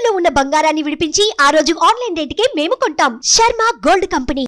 తాకట్టులో ఉన్న బంగారాన్ని విడిపించి ఆ రోజు ఆన్లైన్ రేటుకే మేము కొంటాం శర్మ గోల్డ్ కంపెనీ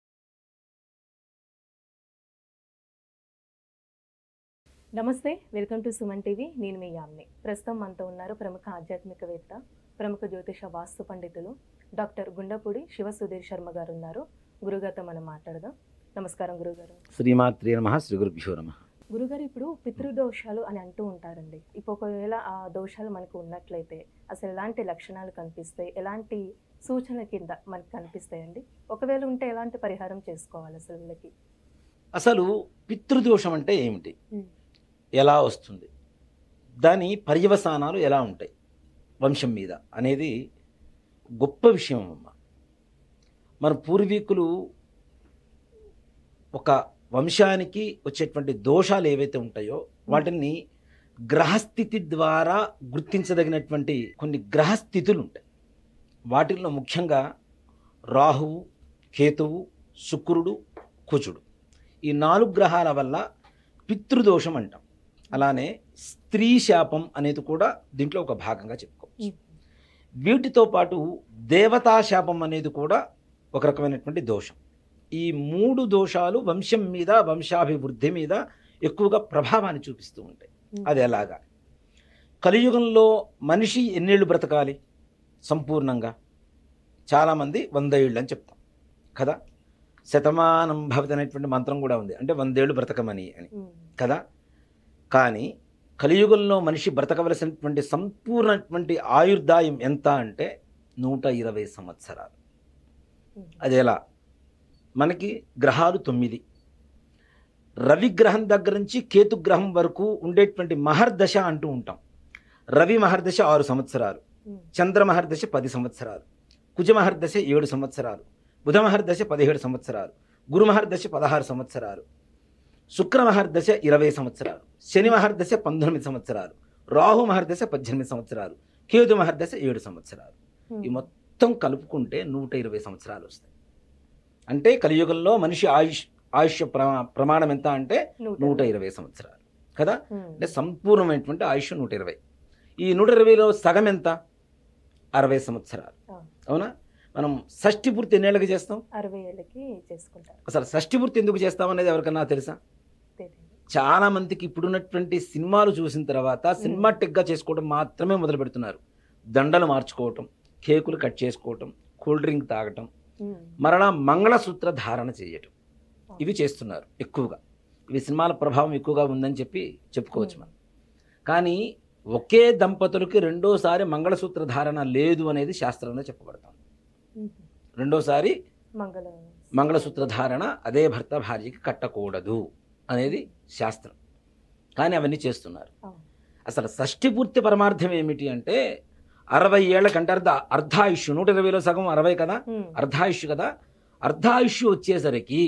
నమస్తే వెల్కమ్ టు సుమన్ టీవీ నేను మీ యామ్ని ప్రస్తుతం మనతో ఉన్నారు ప్రముఖ ఆధ్యాత్మికవేత్త ప్రముఖ జ్యోతిష వాస్తు పండితులు డాక్టర్ గుండపూడి శివ సుధీర్ శర్మ గారు ఉన్నారు గురుగారితో మనం మాట్లాడదాం నమస్కారం గురుగారు శ్రీమాత్రే నమ శ్రీ గురుభ్యో నమ గురుగారు ఇప్పుడు పితృదోషాలు అని అంటూ ఉంటారండి ఇప్పుడు ఒకవేళ ఆ దోషాలు మనకు ఉన్నట్లయితే అసలు ఎలాంటి లక్షణాలు కనిపిస్తాయి ఎలాంటి సూచనల కింద మనకు కనిపిస్తాయండి ఒకవేళ ఉంటే ఎలాంటి పరిహారం చేసుకోవాలి అసలు వీళ్ళకి అసలు పితృదోషం అంటే ఏమిటి మ్మ్. ఎలా వస్తుంది దాని పర్యవసానాలు ఎలా ఉంటాయి వంశం మీద అనేది గొప్ప విషయం అమ్మ మన పూర్వీకులు ఒక వంశానికి వచ్చేటువంటి దోషాలు ఏవైతే ఉంటాయో వాటిని గ్రహస్థితి ద్వారా గుర్తించదగినటువంటి కొన్ని గ్రహస్థితులు ఉంటాయి వాటిల్లో ముఖ్యంగా రాహువు కేతువు శుక్రుడు కుజుడు ఈ నాలుగు గ్రహాల వల్ల పితృదోషం అంటాం అలానే స్త్రీ శాపం అనేది కూడా దీంట్లో ఒక భాగంగా చెప్పుకోవచ్చు వీటితో పాటు దేవతా శాపం అనేది కూడా ఒక రకమైనటువంటి దోషం ఈ మూడు దోషాలు వంశం మీద వంశాభివృద్ధి మీద ఎక్కువగా ప్రభావాన్ని చూపిస్తూ ఉంటాయి అది ఎలాగా కలియుగంలో మనిషి ఎన్నేళ్ళు బ్రతకాలి సంపూర్ణంగా చాలామంది వంద ఏళ్ళు అని చెప్తాం కదా శతమానం భవతి అనేటువంటి మంత్రం కూడా ఉంది అంటే వందేళ్ళు బ్రతకమని అని ఉమ్. కదా కానీ కలియుగంలో మనిషి బ్రతకవలసినటువంటి సంపూర్ణటువంటి ఆయుర్దాయం ఎంత అంటే నూట ఇరవై సంవత్సరాలు ఉమ్. అది ఎలా మనకి గ్రహాలు తొమ్మిది రవి గ్రహం దగ్గర నుంచి కేతు గ్రహం వరకు ఉండేటువంటి మహర్దశ అంటూ ఉంటాం రవి మహర్దశ ఆరు సంవత్సరాలు ఉమ్. చంద్ర మహర్దశ పది సంవత్సరాలు కుజ మహర్దశ ఏడు సంవత్సరాలు బుధ మహర్దశ పదిహేడు సంవత్సరాలు గురు మహర్దశ పదహారు సంవత్సరాలు శుక్ర మహర్దశ ఇరవై సంవత్సరాలు శని మహర్దశ పంతొమ్మిది సంవత్సరాలు రాహు మహర్దశ పద్దెనిమిది సంవత్సరాలు కేతు మహర్దశ ఏడు సంవత్సరాలు ఉమ్. ఈ మొత్తం కలుపుకుంటే నూట ఇరవై సంవత్సరాలు వస్తాయి అంటే కలియుగంలో మనిషి ఆయుష్ ఆయుష్ ప్రమా ప్రమాణం ఎంత అంటే నూట ఇరవై సంవత్సరాలు కదా ఉమ్. అంటే సంపూర్ణమైనటువంటి ఆయుష్ నూట ఇరవై ఈ నూట ఇరవైలో సగం ఎంత అరవై సంవత్సరాలు ఆ. అవునా మనం షష్ఠి పూర్తి ఎన్నేళ్ళకి చేస్తాం అరవై ఏళ్ళకి చేసుకుంటారు అసలు షష్ఠి పూర్తి ఎందుకు చేస్తాం అనేది ఎవరికన్నా తెలుసా తెలియదు చాలా మందికి ఇప్పుడున్నటువంటి సినిమాలు చూసిన తర్వాత సినిమాటిక్గా చేసుకోవడం మాత్రమే మొదలు పెడుతున్నారు దండలు మార్చుకోవటం కేకులు కట్ చేసుకోవటం కూల్ డ్రింక్ తాగటం ఉమ్. మరలా మంగళసూత్ర ధారణ చేయటం ఇవి చేస్తున్నారు ఎక్కువగా ఇవి సినిమాల ప్రభావం ఎక్కువగా ఉందని చెప్పి చెప్పుకోవచ్చు మనం కానీ ఒకే దంపతులకి రెండోసారి మంగళసూత్ర ధారణ లేదు అనేది శాస్త్రంలో చెప్పబడతాం ఉమ్. రెండోసారి మంగళ మంగళసూత్ర ధారణ అదే భర్త భార్యకి కట్టకూడదు అనేది శాస్త్రం కానీ అవన్నీ చేస్తున్నారు ఆ. అసలు షష్ఠి పూర్తి పరమార్థం ఏమిటి అంటే అరవై ఏళ్ళకంటే అర్ధ అర్ధాయుష్ నూట ఇరవైలో సగం అరవై కదా ఉమ్. అర్ధాయుష్ కదా అర్ధాయుష్ వచ్చేసరికి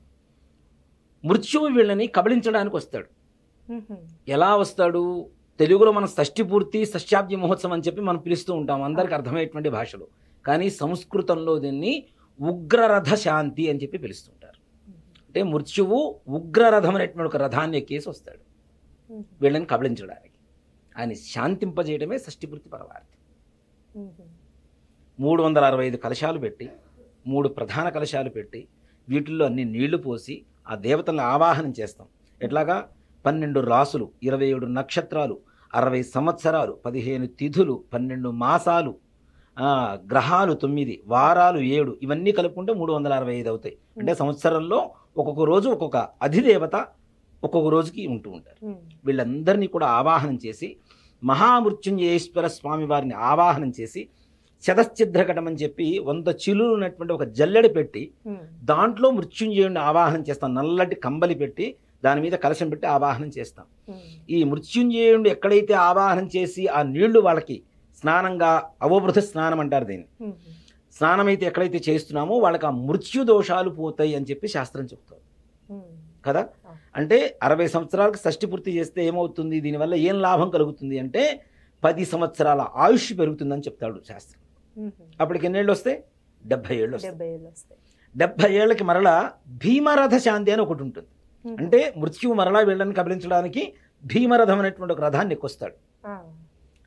మృత్యువు వీళ్ళని కబళించడానికి వస్తాడు ఉహు. ఎలా వస్తాడు తెలుగులో మనం షష్ఠి పూర్తి షష్ఠాబ్ది మహోత్సవం అని చెప్పి మనం పిలుస్తూ ఉంటాం అందరికి అర్థమయ్యేటువంటి భాషలో కానీ సంస్కృతంలో దీన్ని ఉగ్రరథ శాంతి అని చెప్పి పిలుస్తుంటారు అంటే మృత్యువు ఉగ్రరథం అనేటువంటి ఒక రథాన్ని ఎక్కేసి వస్తాడు ఉహు. వీళ్ళని కబళించడానికి ఆయన శాంతింపజేయడమే షష్ఠి పూర్తి పరమార్థం ఉహు. మూడు వందల అరవై ఐదు కలశాలు పెట్టి మూడు ప్రధాన కలశాలు పెట్టి వీటిల్లో అన్ని నీళ్లు పోసి ఆ దేవతలను ఆవాహనం చేస్తాం ఎట్లాగా పన్నెండు రాసులు ఇరవై ఏడు నక్షత్రాలు అరవై సంవత్సరాలు పదిహేను తిథులు పన్నెండు మాసాలు ఆ, గ్రహాలు తొమ్మిది వారాలు ఏడు ఇవన్నీ కలుపుకుంటే మూడు వందల అరవై ఐదు అవుతాయి అంటే సంవత్సరంలో ఒక్కొక్క రోజు ఒక్కొక్క అధిదేవత ఒక్కొక్క రోజుకి ఉంటూ ఉంటారు ఉమ్. వీళ్ళందరినీ కూడా ఆవాహనం చేసి మహామృత్యుంజయేశ్వర స్వామి వారిని ఆవాహనం చేసి శతశ్చిద్రకటం అని చెప్పి వంద చిలులు ఉన్నటువంటి ఒక జల్లెడ పెట్టి ఉమ్. దాంట్లో మృత్యుంజయుడిని ఆవాహనం చేస్తాం నల్లటి కంబలి పెట్టి దాని మీద కలశం పెట్టి ఆవాహనం చేస్తాం ఉమ్. ఈ మృత్యుంజయుడిని ఎక్కడైతే ఆవాహనం చేసి ఆ నీళ్లు వాళ్ళకి స్నానంగా అవబృత స్నానం అంటారు దీన్ని ఉమ్. స్నానం అయితే ఎక్కడైతే చేస్తున్నామో వాళ్ళకి ఆ మృత్యు దోషాలు పోతాయి అని చెప్పి శాస్త్రం చెప్తారు ఉమ్. కదా ఆ. అంటే అరవై సంవత్సరాలకు షష్టి పూర్తి చేస్తే ఏమవుతుంది దీనివల్ల ఏం లాభం కలుగుతుంది అంటే పది సంవత్సరాల ఆయుష్ పెరుగుతుందని చెప్తాడు శాస్త్రం ఉమ్. అప్పటికి ఎన్నేళ్ళు వస్తాయి డెబ్బై ఏళ్ళు వస్తాయి డెబ్బై ఏళ్ళు వస్తాయి డెబ్బై ఏళ్ళకి మరలా భీమరథ శాంతి అని ఒకటి ఉంటుంది ఉమ్. అంటే మృత్యువు మరలా వీళ్ళని కబలించడానికి భీమరథం అనేటువంటి ఒక రథాన్ని ఎక్కొస్తాడు ఆ.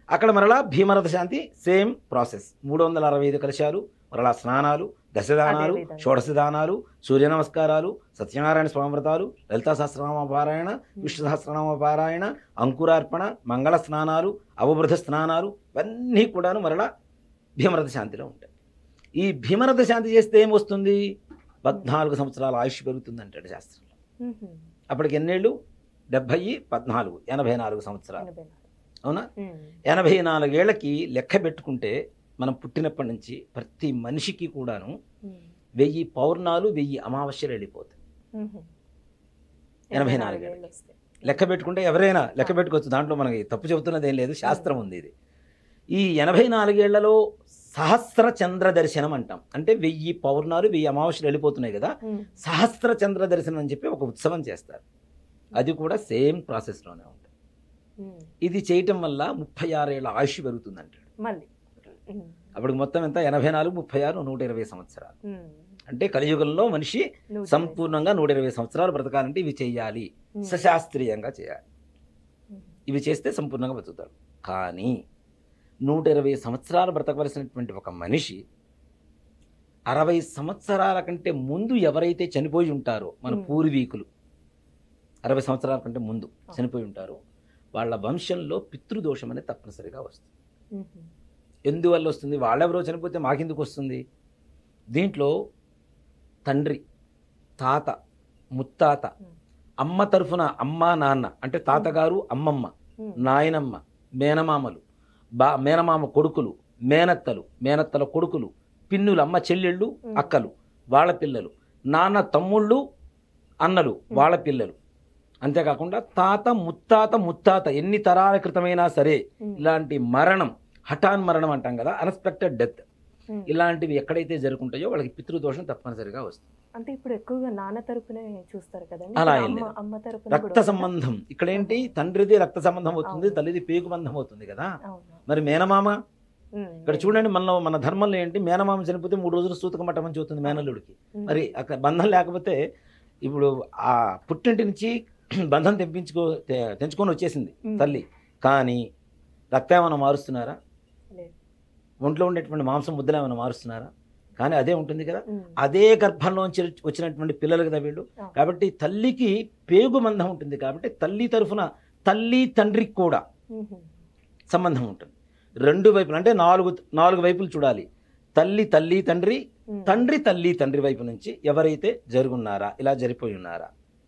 అక్కడ మరలా భీమరథ శాంతి సేమ్ ప్రాసెస్ మూడు వందల అరవై ఐదు కలశాలు మరలా స్నానాలు దశదానాలు అదే విధంగా. షోడశదానాలు సూర్య నమస్కారాలు సత్యనారాయణ స్వామి వ్రతాలు లలితా సహస్రనామ పారాయణ విష్ణు సహస్రనామ పారాయణ అంకురార్పణ మంగళ స్నానాలు అవబృధ స్నానాలు ఇవన్నీ కూడాను మరలా భీమరథ శాంతిలో ఉంటాయి ఈ భీమరథ శాంతి చేస్తే ఏమొస్తుంది పద్నాలుగు సంవత్సరాల ఆయుష్ పెరుగుతుంది అంటాడు శాస్త్రంలో ఉహుం. అప్పటికి ఎన్నేళ్ళు డెబ్భై పద్నాలుగు ఎనభై నాలుగు సంవత్సరాలు ఎనభై నాలుగు. అవునా ఉమ్. ఎనభై నాలుగేళ్లకి లెక్క పెట్టుకుంటే మనం పుట్టినప్పటి నుంచి ప్రతి మనిషికి కూడాను ఉమ్. వెయ్యి పౌర్ణాలు వెయ్యి అమావాస్యలు వెళ్ళిపోతాయి ఉహుం. ఎనభై ఎనభై నాలుగు నాలుగేళ్ళు వస్తాయి. లెక్క పెట్టుకుంటే ఎవరైనా లెక్క పెట్టుకోవచ్చు దాంట్లో మనకి తప్పు చెబుతున్నది ఏం లేదు శాస్త్రం ఉంది ఇది ఈ ఎనభై నాలుగేళ్లలో సహస్ర చంద్ర దర్శనం అంటాం అంటే వెయ్యి పౌర్ణాలు వెయ్యి అమావాస్యలు వెళ్ళిపోతున్నాయి కదా ఉమ్. సహస్ర చంద్ర దర్శనం అని చెప్పి ఒక ఉత్సవం చేస్తారు అది కూడా సేమ్ ప్రాసెస్లోనే ఉంటుంది ఉమ్. ఇది చేయటం వల్ల ముప్పై ఆరేళ్ల ఆయుష్ పెరుగుతుంది అంటాడు మళ్ళీ ఉమ్. అప్పుడు మొత్తం ఎంత ఎనభై నాలుగు ముప్పై ఆరు నూట ఇరవై సంవత్సరాలు ఉమ్. అంటే కలియుగంలో మనిషి నూట సంపూర్ణంగా నూట ఇరవై సంవత్సరాలు బ్రతకాలంటే ఇవి చేయాలి ఉమ్. సశాస్త్రీయంగా చేయాలి ఉమ్. ఇవి చేస్తే సంపూర్ణంగా బతుకుతాడు కానీ నూట ఇరవై సంవత్సరాలు బ్రతకవలసినటువంటి ఒక మనిషి అరవై సంవత్సరాల కంటే ముందు ఎవరైతే చనిపోయి ఉంటారో మన Hmm. పూర్వీకులు అరవై సంవత్సరాల కంటే ముందు చనిపోయి ఉంటారో వాళ్ళ వంశంలో పితృదోషం అనేది తప్పనిసరిగా వస్తుంది ఉహుం. ఎందువల్ల వస్తుంది వాళ్ళెవరో చనిపోతే మాకెందుకు వస్తుంది దీంట్లో తండ్రి తాత ముత్తాత అమ్మ తరఫున అమ్మ నాన్న అంటే తాతగారు అమ్మమ్మ ఉమ్. నాయనమ్మ మేనమామలు బా మేనమామ కొడుకులు మేనత్తలు మేనత్తల కొడుకులు పిన్నులు అమ్మ చెల్లెళ్ళు ఉమ్. అక్కలు వాళ్ళ పిల్లలు నాన్న తమ్ముళ్ళు అన్నలు వాళ్ళ పిల్లలు అంతేకాకుండా తాత ముత్తాత ముత్తాత ఎన్ని తరాల క్రితమైనా సరే ఉమ్. ఇలాంటి మరణం హఠాన్ మరణం అంటాం కదా అన్ఎక్స్పెక్టెడ్ డెత్ ఉమ్. ఇలాంటివి ఎక్కడైతే జరుగుంటాయో వాళ్ళకి పితృదోషం తప్పనిసరిగా వస్తుంది అంటే ఇప్పుడు ఎక్కువగా నాన్న తరపునే చూస్తారు కదండి అలా ఇప్పుడు ఏం అమ్మ లేదు. అమ్మ తరపున రక్త కూడా సంబంధం ఇక్కడ ఏంటి తండ్రిది రక్త సంబంధం అవుతుంది అవును. తల్లిది పేగు బంధం అవుతుంది కదా అవును మరి మేనమామ ఉమ్. ఇక్కడ చూడండి మనలో మన ధర్మంలో ఏంటి మేనమామ చనిపోతే మూడు రోజులు సూతక మట్టమని చూస్తుంది మేనల్లుడికి ఉమ్. మరి అక్కడ బంధం లేకపోతే ఇప్పుడు ఆ పుట్టింటి నుంచి బంధం తెప్పించుకో తె- తెంచుకొని వచ్చేసింది ఉమ్. తల్లి కానీ రక్తం ఏమైనా మారుస్తున్నారా లేదు. ఒంట్లో ఉండేటువంటి మాంసం ముద్దలు ఏమైనా మారుస్తున్నారా కానీ అదే ఉంటుంది కదా ఉమ్. అదే గర్భంలోంచి వచ్చినటువంటి పిల్లలు కదా వీళ్ళు ఆ. కాబట్టి తల్లికి పేగు బంధం ఉంటుంది కాబట్టి తల్లి తరఫున తల్లి తండ్రికి కూడా ఉహుం. సంబంధం ఉంటుంది రెండు వైపులు అంటే నాలుగు నాలుగు వైపులు చూడాలి తల్లి తల్లి తండ్రి ఉమ్. తండ్రి తల్లి తండ్రి వైపు నుంచి ఎవరైతే జరుగున్నారా ఇలా జరిపోయి ఉన్నారా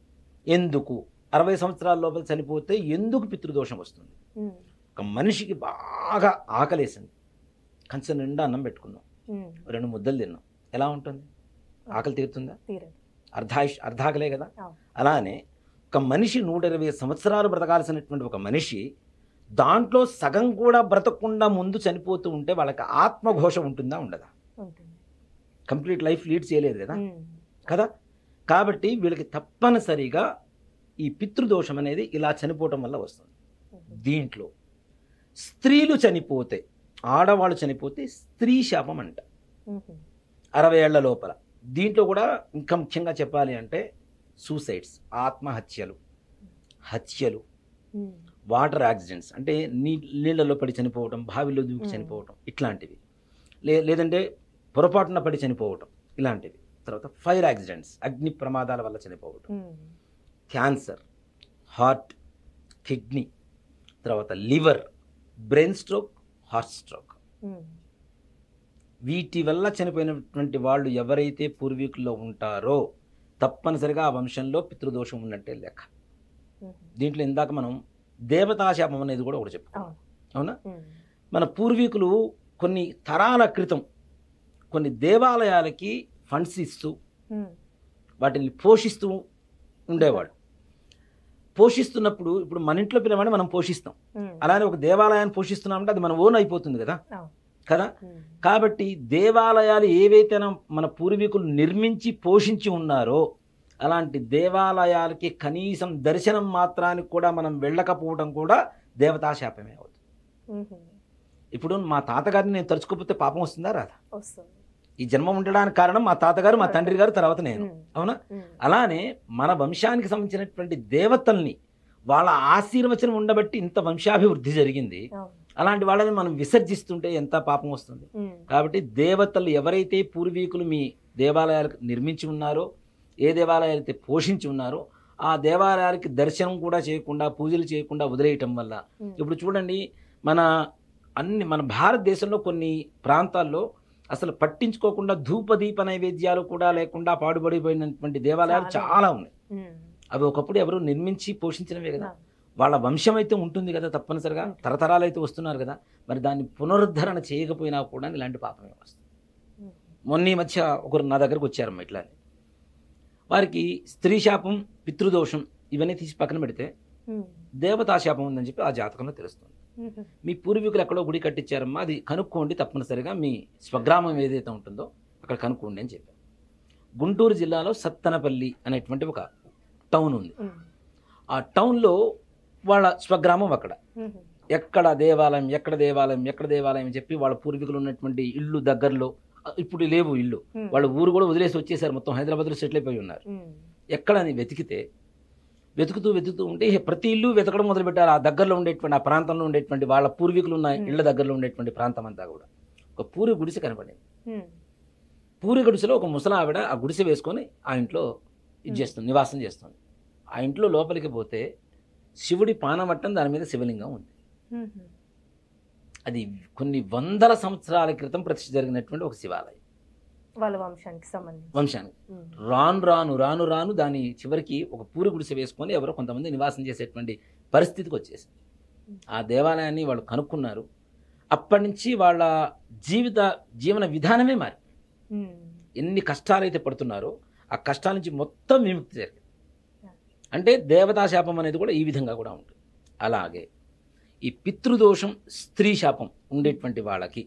ఎందుకు అరవై సంవత్సరాల లోపల చనిపోతే ఎందుకు పితృదోషం వస్తుంది ఉమ్. ఒక మనిషికి బాగా ఆకలేసింది కంచె నిండా అన్నం పెట్టుకున్నాం ఉమ్. రెండు ముద్దలు తిన్నాం ఎలా ఉంటుంది ఆకలి తీరుతుందా తీరదు అర్ధాయుష్ అర్ధాకలే కదా అవును. అలానే ఒక మనిషి నూట ఇరవై సంవత్సరాలు బ్రతకాల్సినటువంటి ఒక మనిషి దాంట్లో సగం కూడా బ్రతకకుండా ముందు చనిపోతూ ఉంటే వాళ్ళకి ఆత్మఘోష ఉంటుందా ఉండదా ఉంటుంది కంప్లీట్ లైఫ్ లీడ్ చేయలేదు కదా ఉమ్. కదా కాబట్టి వీళ్ళకి తప్పనిసరిగా ఈ పితృదోషం అనేది ఇలా చనిపోవటం వల్ల వస్తుంది ఉహుం. దీంట్లో స్త్రీలు చనిపోతే ఆడవాళ్ళు చనిపోతే స్త్రీ శాపం అంట ఉహుం. అరవై ఏళ్ల లోపల దీంట్లో కూడా ఇంకా ముఖ్యంగా చెప్పాలి అంటే సూసైడ్స్ ఆత్మహత్యలు హత్యలు ఉమ్. వాటర్ యాక్సిడెంట్స్ అంటే నీ నీళ్ళలో పడి చనిపోవటం బావిలో దూకి Hmm. చనిపోవటం ఇట్లాంటివి లే లేదంటే పొరపాటున పడి చనిపోవటం ఇలాంటివి తర్వాత ఫైర్ యాక్సిడెంట్స్ అగ్ని ప్రమాదాల వల్ల చనిపోవటం ఉమ్. క్యాన్సర్ హార్ట్ కిడ్నీ తర్వాత liver brain stroke heart stroke ఉమ్. వీటి వల్ల చనిపోయినటువంటి వాళ్ళు ఎవరైతే పూర్వీకుల్లో ఉంటారో తప్పనిసరిగా ఆ వంశంలో పితృదోషం ఉన్నట్టే లెక్క ఉహుం. దీంట్లో ఇందాక మనం దేవతాశాపం అనేది కూడా ఒకటి చెప్పుకున్నాం అవును అవునా ఉమ్. మన పూర్వీకులు కొన్ని తరాల క్రితం కొన్ని దేవాలయాలకి ఫండ్స్ ఇస్తూ ఉమ్. వాటిని పోషిస్తూ ఉండేవాడు పోషిస్తున్నప్పుడు ఇప్పుడు మన ఇంట్లో పిల్లవాడిని మనం పోషిస్తాం ఉమ్. అలానే ఒక దేవాలయాన్ని పోషిస్తున్నామంటే అది మన ఓన్ అయిపోతుంది కదా అవును. కదా ఉమ్. కాబట్టి దేవాలయాలు ఏవైతే మన పూర్వీకులు నిర్మించి పోషించి ఉన్నారో అలాంటి దేవాలయాలకి కనీసం దర్శనం మాత్రానికి కూడా మనం వెళ్ళకపోవడం కూడా దేవతాశాపమే అవుతుంది ఉహుం. ఇప్పుడు మా తాతగారిని నేను తలుచుకోకపోతే పాపం వస్తుందా రాదా వస్తుంది ఈ జన్మ ఉండడానికి కారణం మా తాతగారు మా తండ్రి గారు తర్వాత నేను ఉమ్. అవునా ఉమ్. అలానే మన వంశానికి సంబంధించినటువంటి దేవతల్ని వాళ్ళ ఆశీర్వచనం ఉండబట్టి ఇంత వంశాభివృద్ధి జరిగింది అవును అలాంటి వాళ్ళని మనం విసర్జిస్తుంటే ఎంత పాపం వస్తుంది ఉమ్, కాబట్టి దేవతలు ఎవరైతే పూర్వీకులు మీ దేవాలయాలకు నిర్మించి ఉన్నారో ఏ దేవాలయాలు అయితే పోషించి ఉన్నారో ఆ దేవాలయాలకి దర్శనం కూడా చేయకుండా పూజలు చేయకుండా వదిలేయటం వల్ల ఉమ్, ఇప్పుడు చూడండి మన అన్ని మన భారతదేశంలో కొన్ని ప్రాంతాల్లో అసలు పట్టించుకోకుండా ధూప దీప నైవేద్యాలు కూడా లేకుండా పాడుబడిపోయినటువంటి దేవాలయాలు చాలా. చాలా ఉన్నాయి ఉమ్, అవి ఒకప్పుడు ఎవరు నిర్మించి పోషించినవే కదా అవును. వాళ్ళ వంశం అయితే ఉంటుంది కదా తప్పనిసరిగా ఉంటుంది. తరతరాలు అయితే వస్తున్నారు కదా మరి దాన్ని పునరుద్ధరణ చేయకపోయినా కూడా ఇలాంటి పాపమే వస్తుంది ఉమ్, మొన్న ఈ మధ్య ఒకరు నా దగ్గరకు వచ్చారమ్మ ఇట్లా అని. వారికి స్త్రీ శాపం పితృదోషం ఇవన్నీ తీసి పక్కన పెడితే ఉమ్, దేవతా శాపం ఉందని చెప్పి ఆ జాతకంలో తెలుస్తుంది ఉమ్, మీ పూర్వీకులు ఎక్కడో గుడి కట్టించారమ్మా అది కనుక్కోండి తప్పనిసరిగా మీ స్వగ్రామం ఏదైతే ఉంటుందో అక్కడ కనుక్కోండి అని చెప్పారు గుంటూరు జిల్లాలో సత్తనపల్లి అనేటువంటి ఒక టౌన్ ఉంది ఉమ్, ఆ టౌన్లో వాళ్ళ స్వగ్రామం అక్కడ ఉమ్, ఎక్కడ దేవాలయం ఎక్కడ దేవాలయం ఎక్కడ దేవాలయం అని చెప్పి వాళ్ళ పూర్వీకులు ఉన్నటువంటి ఇల్లు దగ్గరలో ఇప్పుడు లేవు ఇల్లు ఉమ్, వాళ్ళ ఊరు కూడా వదిలేసి వచ్చేసారు మొత్తం హైదరాబాద్లో సెటిల్ అయిపోయి ఉన్నారు ఉమ్, ఎక్కడ అని వెతికితే వెతుకుతూ వెతుకుతూ ఉంటే ఇహ ప్రతి ఇల్లు వెతకడం మొదలుపెట్టారు ఆ దగ్గరలో ఉండేటువంటి ఆ ప్రాంతంలో ఉండేటువంటి వాళ్ళ పూర్వీకులు ఉన్న Hmm. ఇళ్ళ దగ్గరలో ఉండేటువంటి ప్రాంతం అంతా కూడా ఒక పూరి గుడిసె కనపడింది ఉమ్, పూరి గుడిసెలో ఒక ముసలావిడ ఆ గుడిసె వేసుకొని ఆ ఇంట్లో ఇది Hmm. చేస్తుంది నివాసం చేస్తుంది ఆ ఇంట్లో లోపలికి పోతే శివుడి పానవట్టం దాని మీద శివలింగం ఉంది ఉమ్, అది కొన్ని వందల సంవత్సరాల క్రితం ప్రతిష్ఠ జరిగినటువంటి ఒక శివాలయం వాళ్ళ వంశానికి సంబంధించి వంశానికి ఉమ్, రాను రాను రాను రాను దాని చివరికి ఒక పూరి గుడిసె వేసుకొని ఎవరో కొంతమంది నివాసం చేసేటువంటి పరిస్థితికి వచ్చేసింది ఆ దేవాలయాన్ని వాళ్ళు కనుక్కున్నారు అప్పటి నుంచి వాళ్ళ జీవిత జీవన విధానమే మారి ఉమ్, ఎన్ని కష్టాలు అయితే పడుతున్నారో ఆ కష్టాల నుంచి మొత్తం విముక్తి జరిగింది అంటే దేవతా శాపం అనేది కూడా ఈ విధంగా కూడా ఉంటుంది అలాగే ఈ పితృదోషం స్త్రీ శాపం ఉండేటువంటి వాళ్ళకి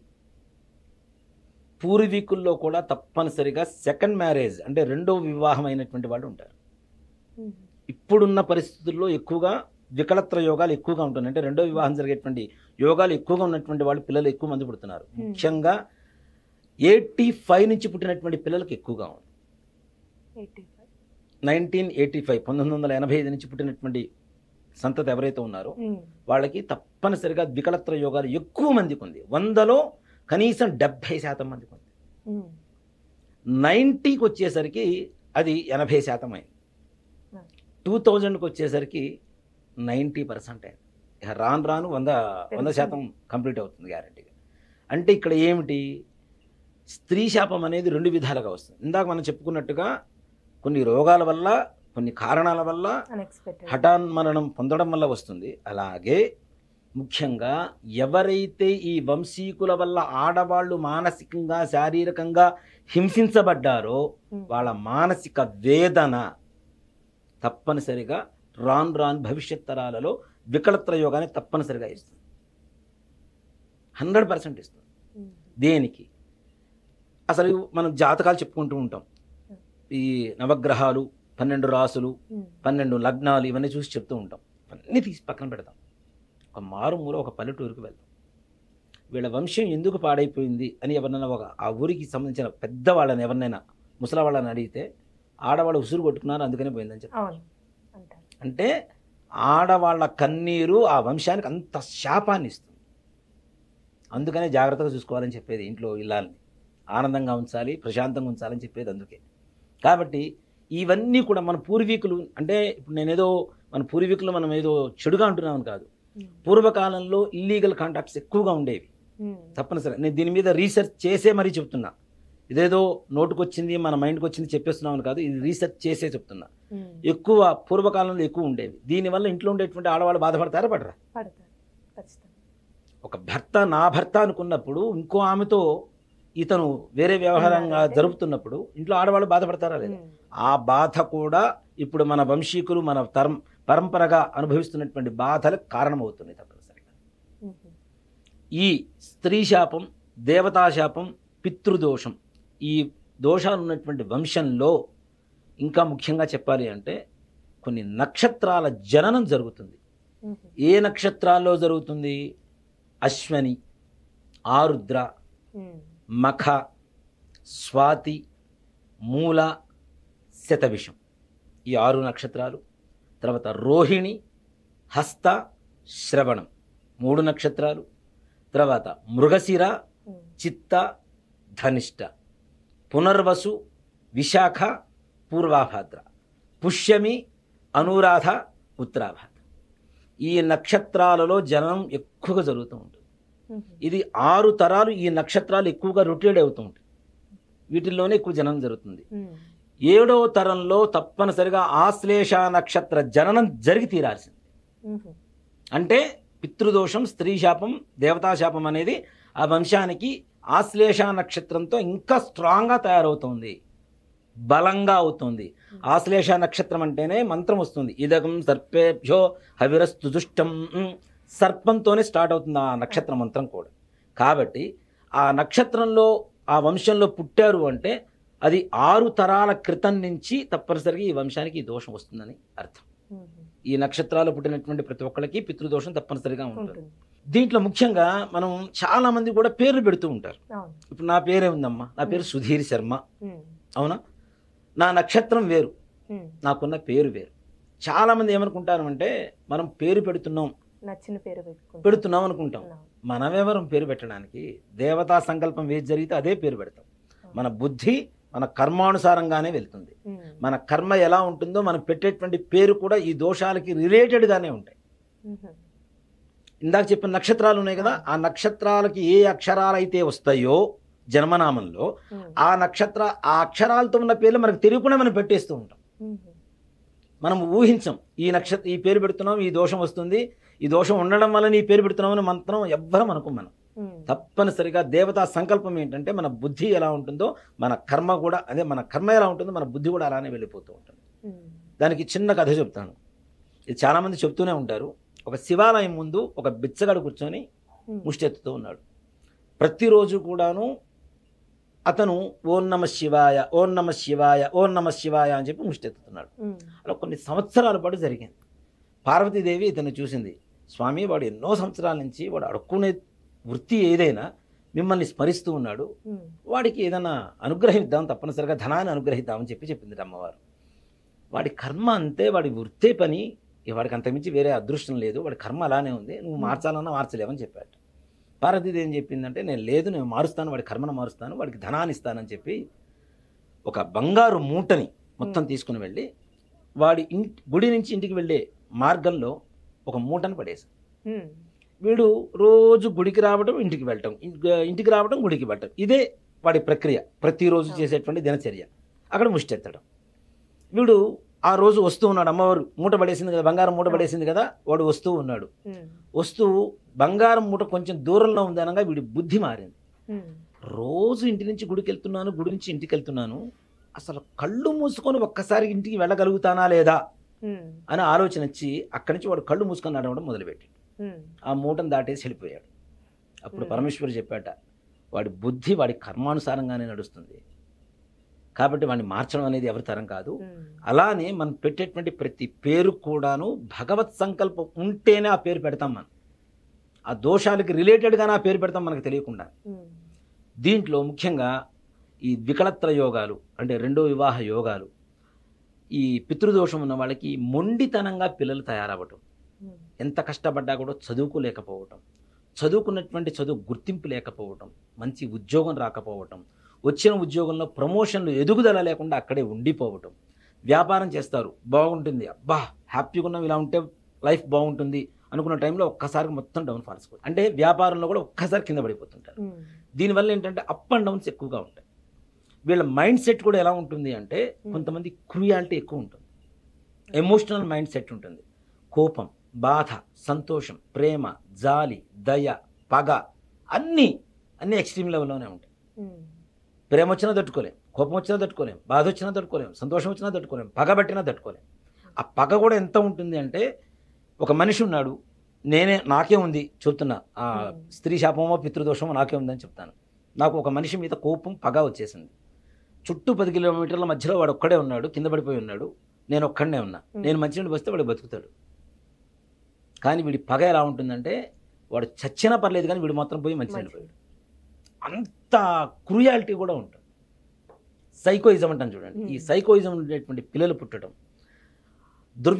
పూర్వీకుల్లో కూడా తప్పనిసరిగా సెకండ్ మ్యారేజ్ అంటే రెండో వివాహం అయినటువంటి వాళ్ళు ఉంటారు ఉమ్, ఇప్పుడున్న పరిస్థితుల్లో ఎక్కువగా వికలత్ర యోగాలు ఎక్కువగా ఉంటున్నాయి అంటే రెండో వివాహం జరిగేటువంటి యోగాలు ఎక్కువగా ఉన్నటువంటి వాళ్ళు పిల్లలు ఎక్కువ మంది పుడుతున్నారు Hmm. ముఖ్యంగా ఎయిటీ ఫైవ్ నుంచి పుట్టినటువంటి పిల్లలకి ఎక్కువగా ఉంది 85. నైన్టీన్ ఎయిటీ ఫైవ్ పంతొమ్మిది వందల ఎనభై ఐదు నుంచి పుట్టినటువంటి సంతతి ఎవరైతే ఉన్నారో ఉమ్, వాళ్ళకి తప్పనిసరిగా వికలత్ర యోగాలు ఎక్కువ మందికి ఉంది వందలో కనీసం డెబ్భై శాతం మందికి ఉంది ఉమ్, నైంటీకి వచ్చేసరికి అది ఎనభై శాతం అయింది Hmm. టూ థౌజండ్కి వచ్చేసరికి నైంటీ పర్సెంట్ అయింది ఇక రాను రాను వంద వంద శాతం కంప్లీట్ అవుతుంది గ్యారంటీగా అంటే ఇక్కడ ఏమిటి స్త్రీ శాపం అనేది రెండు విధాలుగా వస్తుంది ఇందాక మనం చెప్పుకున్నట్టుగా కొన్ని రోగాల వల్ల కొన్ని కారణాల వల్ల unexpected. హఠాన్మరణం పొందడం వల్ల వస్తుంది అలాగే ముఖ్యంగా ఎవరైతే ఈ వంశీకుల వల్ల ఆడవాళ్ళు మానసికంగా శారీరకంగా హింసించబడ్డారో ఉమ్, వాళ్ళ మానసిక వేదన తప్పనిసరిగా రాన్ రాన్ భవిష్యత్ తరాలలో వికలత్ర యోగాన్ని తప్పనిసరిగా ఇస్తుంది హండ్రెడ్ పర్సెంట్ ఇస్తుంది ఉమ్, దేనికి అసలు మనం జాతకాలు చెప్పుకుంటూ ఉంటాం ఈ నవగ్రహాలు పన్నెండు రాసులు ఉమ్, పన్నెండు లగ్నాలు ఇవన్నీ చూసి చెప్తూ ఉంటాం అన్నీ తీసి పక్కన పెడతాం ఒక మారుమూల ఒక పల్లెటూరుకి వెళ్తాం వీళ్ళ వంశం ఎందుకు పాడైపోయింది అని ఎవరినైనా ఒక ఆ ఊరికి సంబంధించిన పెద్ద వాళ్ళని ఎవరినైనా ముసలి వాళ్ళని అడిగితే ఆడవాళ్ళు ఉసురు కొట్టుకున్నారు అందుకనే పోయిందని చెప్తారు అవును అంటారు అంటే ఆడవాళ్ళ కన్నీరు ఆ వంశానికి అంత శాపాన్ని ఇస్తుంది అందుకనే జాగ్రత్తగా చూసుకోవాలని చెప్పేది ఇంట్లో ఇల్లాలని ఆనందంగా ఉంచాలి ప్రశాంతంగా ఉంచాలని చెప్పేది అందుకే కాబట్టి ఇవన్నీ కూడా మన పూర్వీకులు అంటే ఇప్పుడు నేనేదో మన పూర్వీకులు మనం ఏదో చెడుగా అంటున్నామని కాదు ఉమ్, పూర్వకాలంలో ఇల్లీగల్ కాంటాక్ట్స్ ఎక్కువగా ఉండేవి ఉమ్, తప్పనిసరి నేను దీని మీద రీసెర్చ్ చేసే మరీ చెప్తున్నా ఇదేదో నోటుకొచ్చింది మన మైండ్కి వచ్చింది చెప్పేస్తున్నామని కాదు ఇది రీసెర్చ్ చేసే చెప్తున్నా ఉమ్, ఎక్కువ పూర్వకాలంలో ఎక్కువ ఉండేవి దీనివల్ల ఇంట్లో ఉండేటువంటి ఆడవాళ్ళు బాధపడతారా పడరా పడతారు ఖచ్చితంగా ఒక భర్త నా భర్త అనుకున్నప్పుడు ఇంకో ఆమెతో ఇతను వేరే వ్యవహారంగా ఉన్నారంటే? జరుపుతున్నప్పుడు ఇంట్లో ఆడవాళ్ళు బాధపడతారా లేదా ఉమ్, ఆ బాధ కూడా ఇప్పుడు మన వంశీకులు మన తరం పరంపరగా అనుభవిస్తున్నటువంటి బాధలకు కారణమవుతుంది తప్పనిసరిగా ఉమ్, ఈ స్త్రీ శాపం దేవతా శాపం పితృదోషం ఈ దోషాలు ఉన్నటువంటి వంశంలో ఇంకా ముఖ్యంగా చెప్పాలి అంటే కొన్ని నక్షత్రాల జననం జరుగుతుంది ఉమ్, ఏ నక్షత్రాల్లో జరుగుతుంది అశ్వని ఆరుద్ర ఉమ్, మఖ స్వాతి మూల శతవిషం ఈ ఆరు నక్షత్రాలు తర్వాత రోహిణి హస్త శ్రవణం మూడు నక్షత్రాలు తర్వాత మృగశిర ఉమ్, చిత్త ధనిష్ట పునర్వసు విశాఖ పూర్వాభాద్ర పుష్యమి అనురాధ ఉత్తరాభాద్ర ఈ నక్షత్రాలలో జననం ఎక్కువగా జరుగుతూ ఉంటుంది ఉమ్, ఇది ఆరు తరాలు ఈ నక్షత్రాలు ఎక్కువగా రొటేట్ అవుతూ ఉంటాయి వీటిల్లోనే ఎక్కువ జననం జరుగుతుంది ఉమ్, ఏడవ తరంలో తప్పనిసరిగా ఆశ్లేష నక్షత్ర జననం జరిగి తీరాల్సింది ఉమ్, అంటే పితృదోషం స్త్రీ శాపం దేవతా శాపం అనేది ఆ వంశానికి ఆశ్లేష నక్షత్రంతో ఇంకా స్ట్రాంగ్గా తయారవుతుంది బలంగా అవుతుంది ఆశ్లేష నక్షత్రం అంటేనే మంత్రం వస్తుంది ఇదకం సర్పేభ్యో హవిరస్తు దుష్టం ఉమ్, సర్పంతోనే స్టార్ట్ అవుతుంది ఆ నక్షత్ర మంత్రం కూడా కాబట్టి ఆ నక్షత్రంలో ఆ వంశంలో పుట్టారు అంటే అది ఆరు తరాల క్రితం నుంచి తప్పనిసరిగా ఈ వంశానికి ఈ దోషం వస్తుందని అర్థం ఉమ్, ఈ నక్షత్రాలు పుట్టినటువంటి ప్రతి ఒక్కరికి పితృదోషం తప్పనిసరిగా ఉంటుంది ఉంటుంది దీంట్లో ముఖ్యంగా మనం చాలా మంది కూడా పేర్లు పెడుతూ ఉంటారు అవును ఇప్పుడు నా పేరే ఉందమ్మా నా పేరు సుధీర్ శర్మ ఉమ్, అవునా నా నక్షత్రం వేరు ఉమ్, నాకున్న పేరు వేరు చాలా మంది ఏమనుకుంటారు అంటే మనం పేరు పెడుతున్నాం నచ్చిన పేరు పెట్టుకుంటాం పెడుతున్నాం అనుకుంటాం అవును. మనమెవరం పేరు పెట్టడానికి దేవతా సంకల్పం ఏది జరిగితే అదే పేరు పెడతాం మన బుద్ధి మన కర్మానుసారంగానే వెళ్తుంది ఉమ్, మన కర్మ ఎలా ఉంటుందో మనం పెట్టేటువంటి పేరు కూడా ఈ దోషాలకి రిలేటెడ్గానే ఉంటాయి ఉమ్, ఇందాక చెప్పిన నక్షత్రాలు ఉన్నాయి కదా ఆ నక్షత్రాలకి ఏ అక్షరాలైతే వస్తాయో జన్మనామంలో ఉమ్, ఆ నక్షత్ర ఆ అక్షరాలతో ఉన్న పేర్లు మనకు తెలియకుండా మనం పెట్టేస్తూ ఉంటాం ఉమ్, మనం ఊహించం ఈ నక్షత్ర ఈ పేరు పెడుతున్నాం ఈ దోషం వస్తుంది ఈ దోషం ఉండడం వల్ల ఈ పేరు పెడుతున్నామని మంత్రం ఎవ్వరం అనుకోం మనం ఉమ్, తప్పనిసరిగా దేవతా సంకల్పం ఏంటంటే మన బుద్ధి ఎలా ఉంటుందో మన కర్మ కూడా అదే మన కర్మ ఎలా ఉంటుందో మన బుద్ధి కూడా అలానే వెళ్ళిపోతూ ఉంటుంది ఉమ్, దానికి చిన్న కథ చెప్తాను ఇది చాలామంది చెప్తూనే ఉంటారు ఒక శివాలయం ముందు ఒక బిచ్చగాడు కూర్చొని ఉమ్, ముష్టెత్తుతూ ఉన్నాడు ప్రతిరోజు కూడాను అతను ఓం నమ శివాయ ఓం నమ శివాయ ఓం నమ శివాయ అని చెప్పి ముష్టెత్తుతున్నాడు ఉమ్, అలా కొన్ని సంవత్సరాల పాటు జరిగింది పార్వతీదేవి ఇతను చూసింది స్వామి వాడు ఎన్నో సంవత్సరాల నుంచి వాడు అడుక్కునే వృత్తి ఏదైనా మిమ్మల్ని స్మరిస్తూ ఉన్నాడు ఉమ్, వాడికి ఏదైనా అనుగ్రహిద్దాం తప్పనిసరిగా ధనాన్ని అనుగ్రహిద్దామని చెప్పి చెప్పింది అమ్మవారు వాడి కర్మ అంతే వాడి వృత్తే పని ఇక వాడికి అంతమించి వేరే అదృష్టం లేదు వాడి కర్మ అలానే ఉంది నువ్వు మార్చాలన్నా మార్చలేవని చెప్పాడు పార్వతీదేవి ఏం చెప్పిందంటే నేను లేదు నేను మారుస్తాను వాడి కర్మను మారుస్తాను వాడికి ధనాన్ని ఇస్తానని చెప్పి ఒక బంగారు మూటని మొత్తం తీసుకుని వెళ్ళి వాడి ఇంటి గుడి నుంచి ఇంటికి వెళ్ళే మార్గంలో ఒక మూటను పడేసి ఉమ్, వీడు రోజు గుడికి రావడం ఇంటికి వెళ్ళటం ఇంటి- ఇంటికి రావడం గుడికి వెళ్ళటం ఇదే వాడి ప్రక్రియ ప్రతిరోజు చేసేటువంటి దినచర్య అక్కడ ముష్టెత్తడం వీడు ఆ రోజు వస్తూ ఉన్నాడు అమ్మవారు మూట పడేసింది కదా బంగారం మూట పడేసింది కదా వాడు వస్తూ ఉన్నాడు ఉమ్, వస్తూ బంగారం మూట కొంచెం దూరంలో ఉంది అనగా వీడి బుద్ధి మారింది ఉమ్, రోజు ఇంటి నుంచి గుడికి వెళ్తున్నాను గుడి నుంచి ఇంటికి వెళ్తున్నాను అసలు కళ్ళు మూసుకొని ఒక్కసారి ఇంటికి వెళ్ళగలుగుతానా లేదా ఉమ్, అని ఆలోచన వచ్చి అక్కడి నుంచి వాడు కళ్ళు మూసుకొని నడవడం మొదలుపెట్టాడు ఉమ్, ఆ మూటను దాటేసి వెళ్ళిపోయాడు అప్పుడు Hmm. పరమేశ్వరు చెప్పాట వాడి బుద్ధి వాడి కర్మానుసారంగానే నడుస్తుంది కాబట్టి వాడిని మార్చడం అనేది ఎవరి తరం కాదు ఉమ్, అలానే మనం పెట్టేటువంటి ప్రతి పేరు కూడాను భగవత్ సంకల్పం ఉంటేనే ఆ పేరు పెడతాం మనం ఆ దోషాలకి రిలేటెడ్గానే ఆ పేరు పెడతాం మనకు తెలియకుండా ఉమ్, దీంట్లో ముఖ్యంగా ఈ వికలత్ర యోగాలు అంటే రెండో వివాహ యోగాలు ఈ పితృదోషం ఉన్న వాళ్ళకి మొండితనంగా పిల్లలు తయారవ్వటం ఉమ్, ఎంత కష్టపడ్డా కూడా చదువుకోలేకపోవటం చదువుకున్నటువంటి చదువు గుర్తింపు లేకపోవటం మంచి ఉద్యోగం రాకపోవటం వచ్చిన ఉద్యోగంలో ప్రమోషన్లు ఎదుగుదల లేకుండా అక్కడే ఉండిపోవటం వ్యాపారం చేస్తారు బాగుంటుంది అబ్బా హ్యాపీగా ఉన్నాం ఇలా ఉంటే లైఫ్ బాగుంటుంది అనుకున్న టైంలో ఒక్కసారి మొత్తం డౌన్ ఫాల్స్ అంటే వ్యాపారంలో కూడా ఒక్కసారి కింద పడిపోతుంటారు ఉమ్, దీనివల్ల ఏంటంటే అప్ అండ్ డౌన్స్ ఎక్కువగా ఉంటాయి వీళ్ళ మైండ్ సెట్ కూడా ఎలా ఉంటుంది అంటే కొంతమంది క్రూయాలిటీ ఎక్కువ ఉంటుంది ఎమోషనల్ మైండ్ సెట్ ఉంటుంది కోపం బాధ సంతోషం ప్రేమ జాలి దయ పగ అన్నీ అన్నీ ఎక్స్ట్రీమ్ లెవెల్లోనే ఉంటాయి ఉమ్, ప్రేమ వచ్చినా తట్టుకోలేం కోపం వచ్చినా తట్టుకోలేం బాధ వచ్చినా తట్టుకోలేం సంతోషం వచ్చినా తట్టుకోలేం పగ పట్టినా తట్టుకోలేం ఆ పగ కూడా ఎంత ఉంటుంది అంటే ఒక మనిషి ఉన్నాడు నేనే నాకే ఉంది చెప్తున్నా ఆ Hmm. స్త్రీ శాపమో పితృదోషమో నాకే ఉందని చెప్తాను నాకు ఒక మనిషి మీద కోపం పగ వచ్చేసింది చుట్టూ పది కిలోమీటర్ల మధ్యలో వాడు ఒక్కడే ఉన్నాడు కింద పడిపోయి ఉన్నాడు నేను ఒక్కడనే ఉన్నా Hmm. నేను మంచినీళ్ళు వస్తే వాడు బతుకుతాడు కానీ వీడి పగ ఎలా ఉంటుందంటే వాడు చచ్చినా పర్లేదు కానీ వీడు మాత్రం పోయి మంచినీళ్ళు పోయాడు అంత క్రూయాలిటీ కూడా ఉంటుంది సైకోయిజం అంటాను చూడండి ఈ Hmm. సైకోయిజం ఉండేటువంటి పిల్లలు పుట్టడం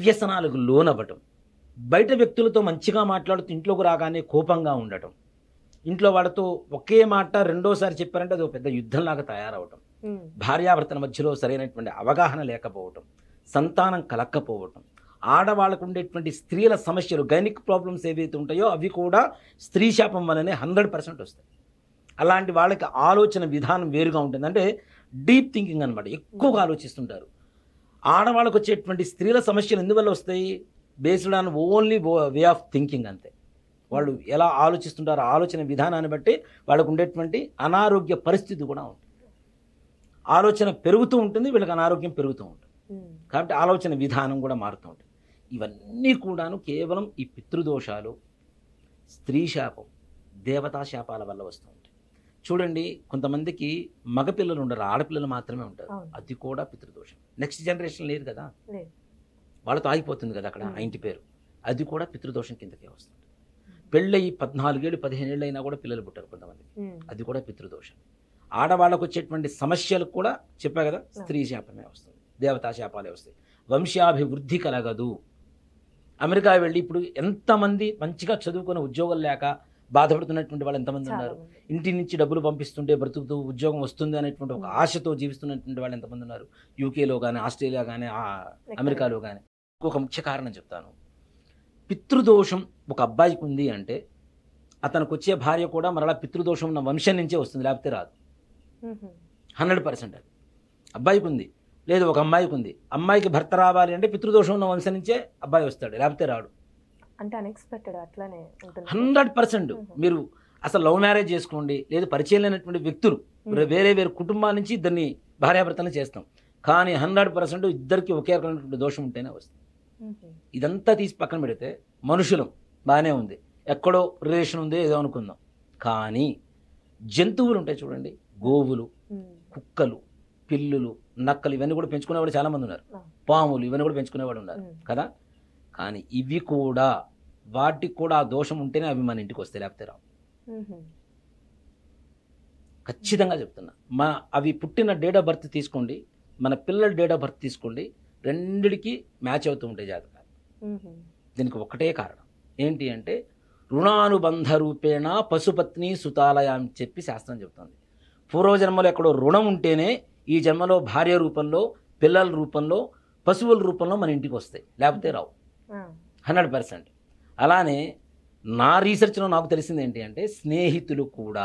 దుర్వ్యసనాలకు లోనవ్వటం బయట వ్యక్తులతో మంచిగా మాట్లాడుతూ ఇంట్లోకి రాగానే కోపంగా ఉండటం ఇంట్లో వాళ్ళతో ఒకే మాట రెండోసారి చెప్పారంటే అది ఒక పెద్ద యుద్ధంలాగా తయారవటం ఉమ్, భార్యాభర్తల మధ్యలో సరైనటువంటి అవగాహన లేకపోవటం సంతానం కలక్కపోవటం ఆడవాళ్ళకు ఉండేటువంటి స్త్రీల సమస్యలు గైనిక్ ప్రాబ్లమ్స్ ఏవైతే ఉంటాయో అవి కూడా స్త్రీ శాపం వల్లనే హండ్రెడ్ పర్సెంట్ వస్తాయి అలాంటి వాళ్ళకి ఆలోచన విధానం వేరుగా ఉంటుంది అంటే డీప్ థింకింగ్ అనమాట ఎక్కువగా ఆలోచిస్తుంటారు ఆడవాళ్ళకు వచ్చేటువంటి స్త్రీల సమస్యలు ఎందువల్ల వస్తాయి based on only way of thinking అంతే వాళ్ళు ఎలా ఆలోచిస్తుంటారో ఆలోచన విధానాన్ని బట్టి వాళ్ళకు ఉండేటువంటి అనారోగ్య పరిస్థితి కూడా ఉంటుంది ఆలోచన పెరుగుతూ ఉంటుంది వీళ్ళకి అనారోగ్యం పెరుగుతూ ఉంటుంది ఉమ్, కాబట్టి ఆలోచన విధానం కూడా మారుతూ ఉంటుంది ఇవన్నీ కూడాను కేవలం ఈ పితృదోషాలు స్త్రీ శాపం దేవతా శాపాల వల్ల వస్తూ ఉంటాయి చూడండి కొంతమందికి మగపిల్లలు ఉండరు ఆడపిల్లలు మాత్రమే ఉంటారు అవును. అది కూడా పితృదోషం నెక్స్ట్ జనరేషన్ లేదు కదా లేదు వాళ్ళతో ఆగిపోతుంది కదా అక్కడ ఆ మ్మ్. ఇంటి పేరు అది కూడా పితృదోషం కిందకే వస్తుంది పెళ్ళయి పద్నాలుగేళ్ళు పదిహేను ఏళ్ళు అయినా కూడా పిల్లలు పుట్టారు కొంతమంది ఉమ్, అది కూడా పితృదోషం ఆడవాళ్ళకు వచ్చేటువంటి సమస్యలకు కూడా చెప్పా కదా స్త్రీ శాపమే వస్తుంది దేవతా శాపాలే వస్తాయి వంశాభివృద్ధి కలగదు అమెరికా వెళ్ళి ఇప్పుడు ఎంతమంది మంచిగా చదువుకుని ఉద్యోగం లేక బాధపడుతున్నటువంటి వాళ్ళు ఎంతమంది చాలా ఉన్నారు మంది. ఇంటి నుంచి డబ్బులు పంపిస్తుంటే బ్రతుకుతూ ఉద్యోగం వస్తుంది అనేటువంటి ఒక ఆశతో జీవిస్తున్నటువంటి వాళ్ళు ఎంతమంది ఉన్నారు యూకేలో కానీ ఆస్ట్రేలియా కానీ అమెరికాలో కానీ ఒక ముఖ్య కారణం చెప్తాను పితృదోషం ఒక అబ్బాయికి ఉంది అంటే అతనికి వచ్చే భార్య కూడా మరలా పితృదోషం ఉన్న వంశం నుంచే వస్తుంది లేకపోతే రాదు ఉహు, హండ్రెడ్ పర్సెంట్ అది అబ్బాయికి ఉంది లేదు ఒక అమ్మాయికి ఉంది అమ్మాయికి భర్త రావాలి అంటే పితృదోషం ఉన్న వంశం నుంచే అబ్బాయి వస్తాడు లేకపోతే రాడు అంటే అన్ఎక్స్పెక్టెడ్ అట్లానే ఉంటుంది హండ్రెడ్ పర్సెంట్ Mhm. మీరు అసలు లవ్ మ్యారేజ్ చేసుకోండి లేదు పరిచయం లేనటువంటి వ్యక్తులు ఉమ్, వేరే వేరే కుటుంబాల నుంచి ఇద్దరిని భార్యాభర్తలు చేస్తాం కానీ హండ్రెడ్ పర్సెంట్ ఇద్దరికి ఒకే రకమైనటువంటి దోషం ఉంటేనే వస్తుంది ఉహు, ఇదంతా తీసి పక్కన పెడితే మనుషులం బాగానే ఉంది ఎక్కడో రిలేషన్ ఉంది ఏదో అనుకుందాం కానీ జంతువులు ఉంటాయి చూడండి గోవులు ఉమ్, కుక్కలు పిల్లులు నక్కలు ఇవన్నీ కూడా పెంచుకునేవాడు చాలామంది ఉన్నారు ఆ. పాములు ఇవన్నీ కూడా పెంచుకునేవాడు ఉన్నారు ఉమ్, కదా కానీ ఇవి కూడా వాటికి కూడా ఆ దోషం ఉంటేనే అవి మన ఇంటికి వస్తాయి లేకపోతే రావు ఉహు, ఖచ్చితంగా చెప్తున్నా మా అవి పుట్టిన డేట్ ఆఫ్ బర్త్ తీసుకోండి మన పిల్లల డేట్ ఆఫ్ బర్త్ తీసుకోండి రెండిటికి మ్యాచ్ అవుతూ ఉంటాయి జాతకాలు ఉహు, దీనికి ఒకటే కారణం ఏంటి అంటే రుణానుబంధ రూపేణ పశుపత్ని సుతాలయ అని చెప్పి శాస్త్రం చెప్తుంది పూర్వజన్మలో ఎక్కడో రుణం ఉంటేనే ఈ జన్మలో భార్య రూపంలో పిల్లల రూపంలో పశువుల రూపంలో మన ఇంటికి వస్తాయి లేకపోతే రావు ఆ, హండ్రెడ్ పర్సెంట్ అలానే నా రీసెర్చ్లో నాకు తెలిసింది ఏంటి అంటే స్నేహితులు కూడా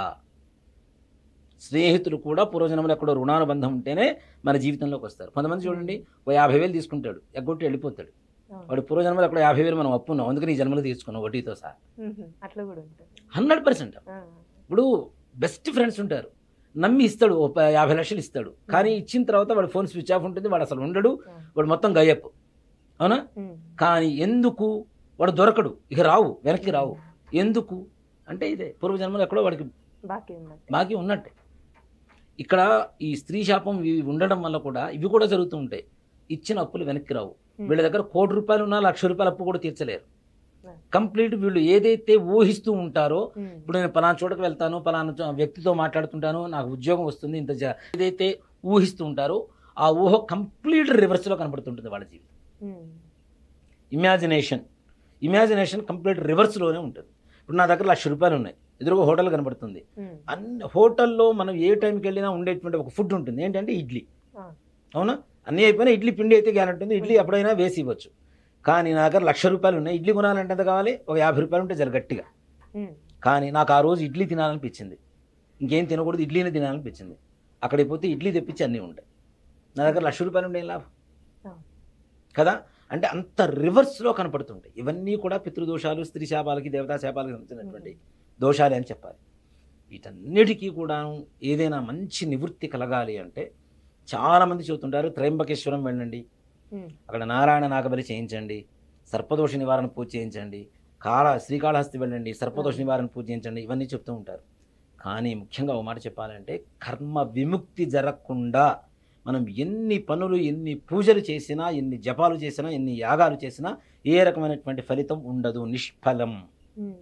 స్నేహితులు కూడా పూర్వజన్మలో ఎక్కడో రుణానుబంధం ఉంటేనే మన జీవితంలోకి వస్తారు కొంతమంది చూడండి ఓ యాభై వేలు తీసుకుంటాడు ఎగ్గొట్టి వెళ్ళిపోతాడు అవును. వాడు పూర్వజన్మలో ఎక్కడో యాభై వేలు మనం అప్పున్నాం అందుకని ఈ జన్మలో తీసుకున్నాం వడ్డీతో సహా ఉహు, అట్లా కూడా ఉంటుంది హండ్రెడ్ పర్సెంట్ ఆ, ఇప్పుడు బెస్ట్ ఫ్రెండ్స్ ఉంటారు నమ్మి ఇస్తాడు ఓ ప- యాభై లక్షలు ఇస్తాడు కానీ ఇచ్చిన తర్వాత వాడు ఫోన్ స్విచ్ ఆఫ్ ఉంటుంది వాడు అసలు ఉండడు ఆ, వాడు మొత్తం గయ్యప్ అవునా ఉమ్, కానీ ఎందుకు వాడు దొరకడు ఇక రావు వెనక్కి రావు ఎందుకు అంటే ఇదే పూర్వజన్మలో ఎక్కడో వాడికి బాకీ ఉన్నట్టు బాకీ ఉన్నట్టే ఇక్కడ ఈ స్త్రీ శాపం ఇవి ఉండడం వల్ల కూడా ఇవి కూడా జరుగుతూ ఉంటాయి ఇచ్చిన అప్పులు వెనక్కి రావు ఉమ్, వీళ్ళ దగ్గర కోటి రూపాయలు ఉన్నా లక్ష రూపాయల అప్పు కూడా తీర్చలేరు Right. కంప్లీట్ వీళ్ళు ఏదైతే ఊహిస్తూ ఉంటారో ఉమ్, ఇప్పుడు నేను పలానా చోటకి వెళ్తాను పలానా చో- వ్యక్తితో మాట్లాడుతుంటాను నాకు ఉద్యోగం వస్తుంది ఇంత జ- ఏదైతే ఊహిస్తూ ఉంటారో ఆ ఊహ కంప్లీట్ రివర్స్లో కనబడుతుంటుంది వాళ్ళ జీవితం ఉమ్, ఇమాజినేషన్ ఇమాజినేషన్ కంప్లీట్ రివర్స్లోనే ఉంటుంది ఇప్పుడు నా దగ్గర లక్ష రూపాయలు ఉన్నాయి ఎదురుగా హోటల్ కనబడుతుంది ఉమ్, అన్ని హోటల్లో మనం ఏ టైంకి వెళ్ళినా ఉండేటువంటి ఒక ఫుడ్ ఉంటుంది ఏంటంటే ఇడ్లీ ఆ, అవునా అన్నీ అయిపోయినా ఇడ్లీ పిండి అయితే గ్యారెంటీ ఉంది ఇడ్లీ ఎప్పుడైనా వేసి ఇవ్వచ్చు కానీ నా దగ్గర లక్ష రూపాయలు ఉన్నాయి ఇడ్లీ కొనాలంటే ఎంత కావాలి ఒక యాభై రూపాయలు ఉంటే జర గట్టిగా ఉమ్, కానీ నాకు ఆ రోజు ఇడ్లీ తినాలనిపించింది ఇంకేం తినకూడదు ఇడ్లీనే తినాలనిపించింది అక్కడికి పోతే ఇడ్లీ తెప్పించి అన్నీ ఉంటాయి నా దగ్గర లక్ష రూపాయలు ఉండే లాభం ఆ. కదా అంటే అంత రివర్స్లో కనపడుతుంటాయి ఇవన్నీ కూడా పితృదోషాలు స్త్రీ శాపాలకి దేవతా శాపాలకి సంబంధించినటువంటి దోషాలే అని చెప్పాలి వీటన్నిటికీ కూడా ఏదైనా మంచి నివృత్తి కలగాలి అంటే చాలామంది చెబుతుంటారు త్రయంబకేశ్వరం వెళ్ళండి ఉమ్, అక్కడ నారాయణ నాగబలి చేయించండి సర్పదోష నివారణ పూజ చేయించండి కాళ శ్రీకాళహస్తి వెళ్ళండి సర్పదోష నివారణ పూజ చేయించండి ఇవన్నీ చెప్తూ ఉంటారు కానీ ముఖ్యంగా ఒక మాట చెప్పాలంటే కర్మ విముక్తి జరగకుండా మనం ఎన్ని పనులు ఎన్ని పూజలు చేసినా ఎన్ని జపాలు చేసినా ఎన్ని యాగాలు చేసినా ఏ రకమైనటువంటి ఫలితం ఉండదు నిష్ఫలం ఉమ్,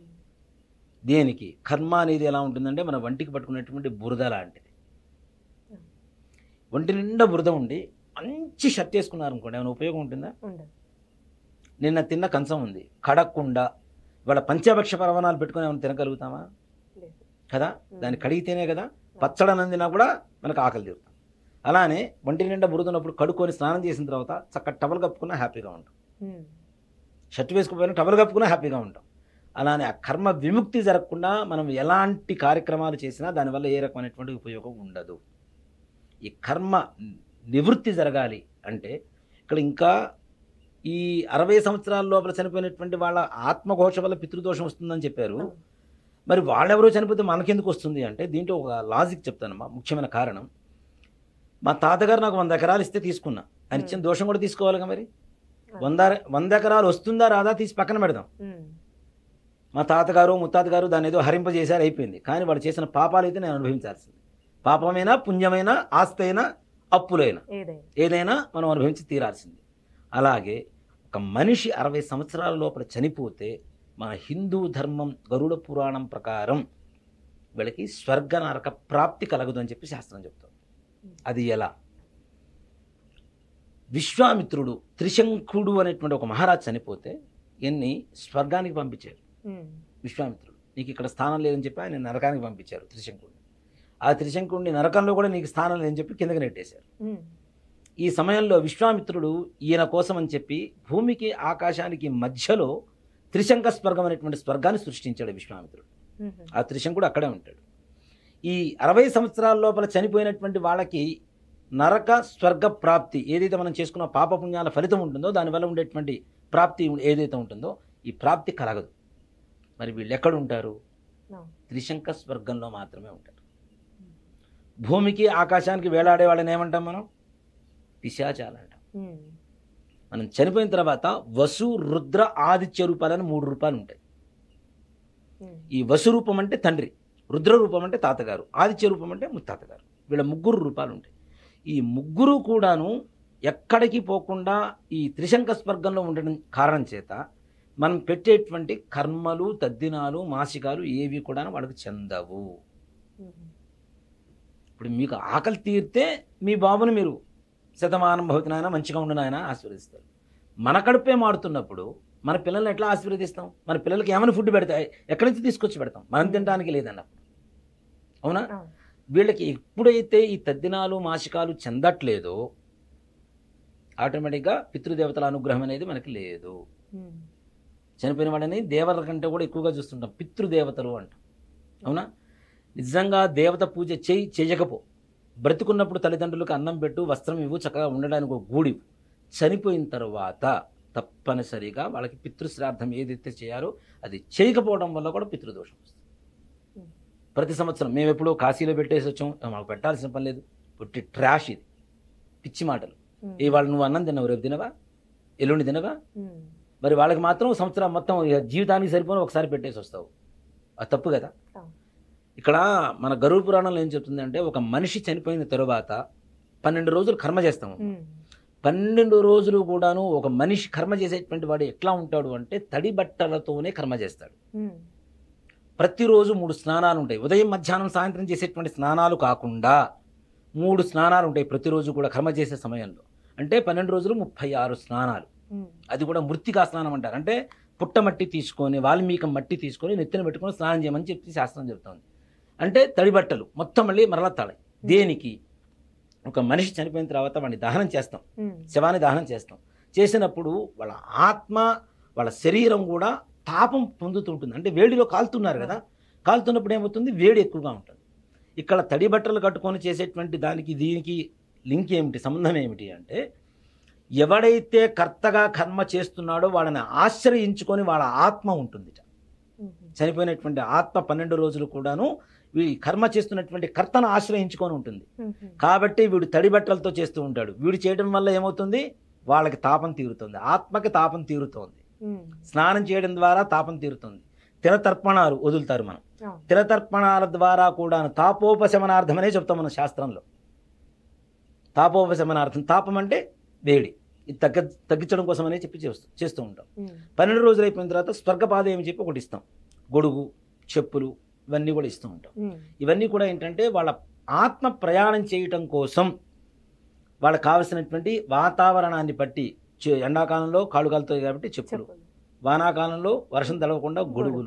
దేనికి కర్మ అనేది ఎలా ఉంటుందంటే మన వంటికి పట్టుకున్నటువంటి బురద లాంటిది ఒంటి నిండా బురద ఉండి మంచి షర్ట్ వేసుకున్నారు అనుకోండి ఏమైనా ఉపయోగం ఉంటుందా ఉండదు నిన్న తిన్న కంచం ఉంది కడక్కుండా ఇవాళ పంచభక్ష పరవణాలు పెట్టుకుని ఏమైనా తినగలుగుతామా లేదు కదా దాన్ని కడిగితేనే కదా పచ్చడనందినా కూడా మనకు ఆకలి తీరుతాం అలానే ఒంటి నిండా బురుదున్నప్పుడు కడుక్కొని స్నానం చేసిన తర్వాత చక్కగా టవల్ కప్పుకున్నా హ్యాపీగా ఉంటాం ఉమ్. షర్ట్ వేసుకుపోయినా టవల్ కప్పుకున్నా హ్యాపీగా ఉంటాం అలానే ఆ కర్మ విముక్తి జరగకుండా మనం ఎలాంటి కార్యక్రమాలు చేసినా దానివల్ల ఏ రకమైనటువంటి ఉపయోగం ఉండదు ఈ కర్మ నివృత్తి జరగాలి అంటే ఇక్కడ ఇంకా ఈ అరవై సంవత్సరాల లోపల చనిపోయినటువంటి వాళ్ళ ఆత్మఘోష వల్ల పితృదోషం వస్తుందని చెప్పారు మరి వాళ్ళెవరో చనిపోతే మనకెందుకు వస్తుంది అంటే దీంట్లో ఒక లాజిక్ చెప్తానమ్మా ముఖ్యమైన కారణం మా తాతగారు నాకు వంద ఎకరాలు ఇస్తే తీసుకున్నా ఆయన ఇచ్చిన దోషం కూడా తీసుకోవాలిగా మరి వంద వంద ఎకరాలు వస్తుందా రాదా తీసి పక్కన పెడదాం ఉమ్. మా తాతగారు ముత్తాతగారు దాన్ని ఏదో హరింపజేశారు అయిపోయింది కానీ వాడు చేసిన పాపాలు అయితే నేను అనుభవించాల్సింది పాపమైనా పుణ్యమైనా ఆస్తి అయినా అప్పులైనా ఏదైనా ఏదైనా మనం అనుభవించి తీరాల్సింది అలాగే ఒక మనిషి అరవై సంవత్సరాల లోపల చనిపోతే మన హిందూ ధర్మం గరుడ పురాణం ప్రకారం వీళ్ళకి స్వర్గ నరక ప్రాప్తి కలగదు అని చెప్పి శాస్త్రం చెప్తుంది అది ఎలా విశ్వామిత్రుడు త్రిశంకుడు అనేటువంటి ఒక మహారాజ్ చనిపోతే ఎన్ని స్వర్గానికి పంపించారు ఉమ్. విశ్వామిత్రుడు నీకు ఇక్కడ స్థానం లేదని చెప్పి ఆయన నరకానికి పంపించారు త్రిశంకుడిని ఆ త్రిశంకుడిని నరకంలో కూడా నీకు స్థానం లేదని చెప్పి కిందకి నెట్టేశారు ఉమ్. ఈ సమయంలో విశ్వామిత్రుడు ఈయన కోసం అని చెప్పి భూమికి ఆకాశానికి మధ్యలో త్రిశంక స్వర్గం అనేటువంటి స్వర్గాన్ని సృష్టించాడు విశ్వామిత్రుడు ఉమ్. ఆ త్రిశంకుడు అక్కడే ఉంటాడు ఈ అరవై సంవత్సరాల లోపల చనిపోయినటువంటి వాళ్ళకి నరక స్వర్గ ప్రాప్తి ఏదైతే మనం చేసుకున్న పాపపుణ్యాల ఫలితం ఉంటుందో దానివల్ల ఉండేటువంటి ప్రాప్తి ఏదైతే ఉంటుందో ఈ ప్రాప్తి కలగదు మరి వీళ్ళు ఎక్కడ ఉంటారు అవును. త్రిశంక స్వర్గంలో మాత్రమే ఉంటారు భూమికి ఆకాశానికి వేలాడే వాళ్ళని ఏమంటాం మనం పిశాచాలు అంటాం ఉమ్. మనం చనిపోయిన తర్వాత వసు రుద్ర ఆదిత్య రూపాలని మూడు రూపాలు ఉంటాయి ఉమ్. ఈ వసు రూపం అంటే తండ్రి రుద్ర రూపం అంటే తాతగారు ఆదిత్య రూపం అంటే ముత్తాతగారు వీళ్ళ ముగ్గురు రూపాలు ఉంటాయి ఈ ముగ్గురు కూడాను ఎక్కడికి పోకుండా ఈ త్రిశంక స్వర్గంలో ఉండడం కారణం చేత మనం పెట్టేటువంటి కర్మలు తద్దినాలు మాసికాలు ఏవి కూడా వాళ్ళకి చెందవు ఉమ్. ఇప్పుడు మీకు ఆకలి తీరితే మీ బాబుని మీరు శతమానం భవతినాయన మంచిగా ఉండు నాయన ఆశీర్వదిస్తారు మన కడుపే మాడుతున్నప్పుడు మన పిల్లల్ని ఎట్లా ఆశీర్వదిస్తాం మన పిల్లలకి ఏమైనా ఫుడ్ పెడతాయి ఎక్కడి నుంచి తీసుకొచ్చి పెడతాం మనం తినడానికి లేదన్నప్పుడు అవునా అవును. వీళ్ళకి ఎప్పుడైతే ఈ తద్దినాలు మాసికాలు చెందట్లేదో ఆటోమేటిక్గా పితృదేవతల అనుగ్రహం అనేది మనకి లేదు ఉమ్. చనిపోయిన వాడిని దేవతల కంటే కూడా ఎక్కువగా చూస్తుంటాం పితృదేవతలు అంటాం అవునా నిజంగా దేవత పూజ చేయి చేయకపో బ్రతికున్నప్పుడు తల్లిదండ్రులకు అన్నం పెట్టు వస్త్రం ఇవ్వు చక్కగా ఉండడానికి ఒక గూడి ఇవ్వు. చనిపోయిన తర్వాత తప్పనిసరిగా వాళ్ళకి పితృశ్రాద్ధం ఏదైతే చేయాలో అది చేయకపోవడం వల్ల కూడా పితృదోషం వస్తుంది Hmm. ప్రతి సంవత్సరం మేము ఎప్పుడో కాశీలో పెట్టేసి వచ్చాం మాకు పెట్టాల్సిన పని లేదు పుట్టి ట్రాష్ ఇది పిచ్చి మాటలు ఉమ్. ఇవాళ నువ్వు అన్నం తిన్నావు రేపు తినవా ఎల్లుండి తినవా ఉమ్. మరి వాళ్ళకి మాత్రం సంవత్సరం మొత్తం ఇక జీవితానికి సరిపోని ఒకసారి పెట్టేసి వస్తావు అది తప్పు కదా అవును. ఇక్కడ మన గరుడ పురాణంలో ఏం చెప్తుందంటే ఒక మనిషి చనిపోయిన తరువాత పన్నెండు రోజులు కర్మ చేస్తాము ఉమ్. పన్నెండు రోజులు కూడాను ఒక మనిషి కర్మ చేసేటువంటి వాడు ఎట్లా ఉంటాడు అంటే తడి బట్టలతోనే కర్మ చేస్తాడు ఉమ్. ప్రతిరోజు మూడు స్నానాలు ఉంటాయి ఉదయం మధ్యాహ్నం సాయంత్రం చేసేటువంటి స్నానాలు కాకుండా మూడు స్నానాలు ఉంటాయి ప్రతిరోజు కూడా కర్మ చేసే సమయంలో అంటే పన్నెండు రోజులు ముప్పై ఆరు స్నానాలు ఉమ్. అది కూడా మృత్తికా స్నానం అంటారు అంటే పుట్టమట్టి తీసుకొని వాల్మీకి మట్టి తీసుకొని నెత్తిన పెట్టుకొని స్నానం చేయమని చెప్పి శాస్త్రం చెప్తోంది అంటే తడి బట్టలు మొత్తం మళ్ళీ మరలా తాళాయి దేనికి ఒక మనిషి చనిపోయిన తర్వాత వాడిని దహనం చేస్తాం ఉమ్. శవాన్ని దహనం చేస్తాం చేసినప్పుడు వాళ్ళ ఆత్మ వాళ్ళ శరీరం కూడా తాపం పొందుతుంటుంది అంటే వేడిలో కాలుతున్నారు కదా కాలుతున్నప్పుడు ఏమవుతుంది వేడి ఎక్కువగా ఉంటుంది ఇక్కడ తడి బట్టలు కట్టుకొని చేసేటువంటి దానికి దీనికి లింక్ ఏమిటి సంబంధం ఏమిటి అంటే ఎవడైతే కర్తగా కర్మ చేస్తున్నాడో వాళ్ళని ఆశ్రయించుకొని వాళ్ళ ఆత్మ ఉంటుంది ఉమ్. చనిపోయినటువంటి ఆత్మ పన్నెండు రోజులు కూడాను ఈ కర్మ చేస్తున్నటువంటి కర్తను ఆశ్రయించుకొని ఉంటుంది ఉమ్. కాబట్టి వీడు తడి బట్టలతో చేస్తూ ఉంటాడు వీడు చేయడం వల్ల ఏమవుతుంది వాళ్ళకి తాపం తీరుతుంది ఆత్మకి తాపం తీరుతోంది ఉమ్. స్నానం చేయడం ద్వారా తాపం తీరుతుంది తిలతర్పణాలు వదులుతారు మనం అవును. తిలతర్పణాల ద్వారా కూడా తాపోపశమనార్థమనే చెప్తాం మన శాస్త్రంలో తాపోపశమనార్థం తాపం అంటే వేడి ఇది తగ్గ తగ్గించడం కోసం అనే చెప్పి చేస్తూ చేస్తూ ఉంటాం ఉమ్. పన్నెండు రోజులు అయిపోయిన తర్వాత స్వర్గపాద ఏమి చెప్పి ఒకటి ఇస్తాం గొడుగు చెప్పులు ఇవన్నీ కూడా ఇస్తూ ఉంటాం ఉమ్. ఇవన్నీ కూడా ఏంటంటే వాళ్ళ ఆత్మ ప్రయాణం చేయటం కోసం వాళ్ళకి కావలసినటువంటి వాతావరణాన్ని బట్టి చె- ఎండాకాలంలో కాళ్ళు కాలుతాయి కాబట్టి చెప్పులు చెప్పండి వానాకాలంలో వర్షం తడవకుండా గొడుగులు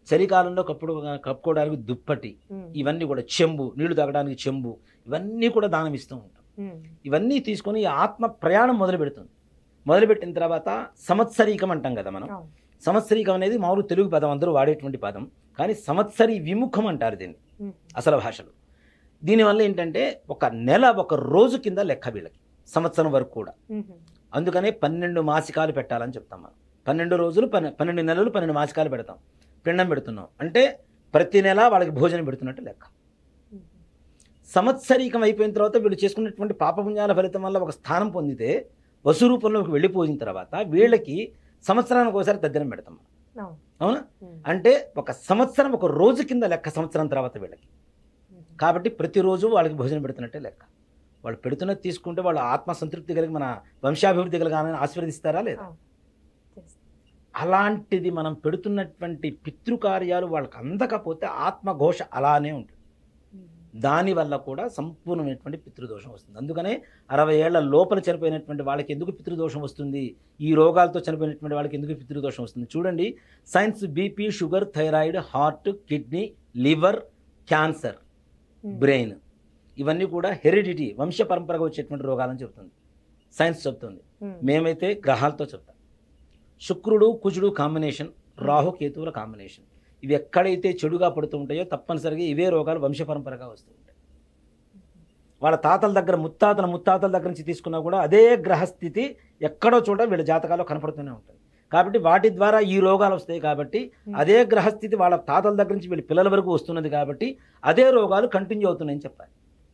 చలికాలంలో కప్పుడు కప్పుకోవడానికి దుప్పటి ఉమ్, ఇవన్నీ కూడా చెంబు నీళ్లు తాగడానికి చెంబు ఇవన్నీ కూడా దానం ఇస్తూ ఉంటాం ఉమ్, ఇవన్నీ తీసుకొని ఈ ఆత్మ ప్రయాణం మొదలు పెడుతుంది మొదలుపెట్టిన తర్వాత సంవత్సరీకం అంటాం కదా మనం అవును. సంవత్సరీకం అనేది మామూలు తెలుగు పదం అందరూ వాడేటువంటి పదం కానీ సంవత్సరి విముఖం అంటారు దీన్ని ఉమ్, అసలు భాషలో దీనివల్ల ఏంటంటే ఒక నెల ఒక రోజు కింద లెక్క వీళ్ళకి సంవత్సరం వరకు కూడా ఉమ్, అందుకనే పన్నెండు మాసికాలు పెట్టాలని చెప్తాం మనం పన్నెండు రోజులు పన్నె పన్నెండు నెలలు పన్నెండు మాసికాలు పెడతాం పిండం పెడుతున్నాం అంటే ప్రతి నెల వాళ్ళకి భోజనం పెడుతున్నట్టు లెక్క ఉమ్, సంవత్సరీకం అయిపోయిన తర్వాత వీళ్ళు చేసుకున్నటువంటి పాపపుణ్యాల ఫలితం వల్ల ఒక స్థానం పొందితే వసు రూపంలోకి వెళ్ళిపోయిన తర్వాత వీళ్ళకి సంవత్సరానికి ఒకసారి తద్దినం పెడతాం మనం. అవును. అవునా ఉమ్, అంటే ఒక సంవత్సరం ఒక రోజు కింద లెక్క సంవత్సరం తర్వాత వీళ్ళకి ఉమ్, కాబట్టి ప్రతిరోజు వాళ్ళకి భోజనం పెడుతున్నట్టే లెక్క వాళ్ళు పెడుతున్నది తీసుకుంటే వాళ్ళు ఆత్మ సంతృప్తి కలిగి మన వంశాభివృద్ధి కలగాలని ఆశీర్వదిస్తారా లేదా అవును. చేస్తాం. అలాంటిది మనం పెడుతున్నటువంటి పితృకార్యాలు వాళ్ళకి అందకపోతే ఆత్మఘోష అలానే ఉంటుంది ఉమ్, దానివల్ల కూడా సంపూర్ణమైనటువంటి పితృదోషం వస్తుంది అందుకనే అరవై ఏళ్ల లోపల చనిపోయినటువంటి వాళ్ళకి ఎందుకు పితృదోషం వస్తుంది ఈ రోగాలతో చనిపోయినటువంటి వాళ్ళకి ఎందుకు పితృదోషం వస్తుంది చూడండి science BP sugar thyroid heart kidney liver cancer ఉమ్, బ్రెయిన్ ఇవన్నీ కూడా హెరిడిటీ వంశ పరంపరగా వచ్చేటువంటి రోగాలని చెబుతుంది సైన్స్ చెప్తుంది ఉమ్, మేమైతే గ్రహాలతో చెప్తాం శుక్రుడు కుజుడు కాంబినేషన్ రాహు కేతువుల కాంబినేషన్ ఇవి ఎక్కడైతే చెడుగా పడుతూ ఉంటాయో తప్పనిసరిగా ఇవే రోగాలు వంశ పరంపరగా వస్తూ ఉంటాయి వాళ్ళ తాతల దగ్గర ముత్తాతల ముత్తాతల దగ్గర నుంచి తీసుకున్నా కూడా అదే గ్రహస్థితి ఎక్కడో చోట వీళ్ళ జాతకాల్లో కనపడుతూనే ఉంటుంది కాబట్టి వాటి ద్వారా ఈ రోగాలు వస్తాయి కాబట్టి అదే గ్రహస్థితి వాళ్ళ తాతల దగ్గర నుంచి వీళ్ళ పిల్లల వరకు వస్తున్నది కాబట్టి అదే రోగాలు కంటిన్యూ అవుతున్నాయని చెప్పాలి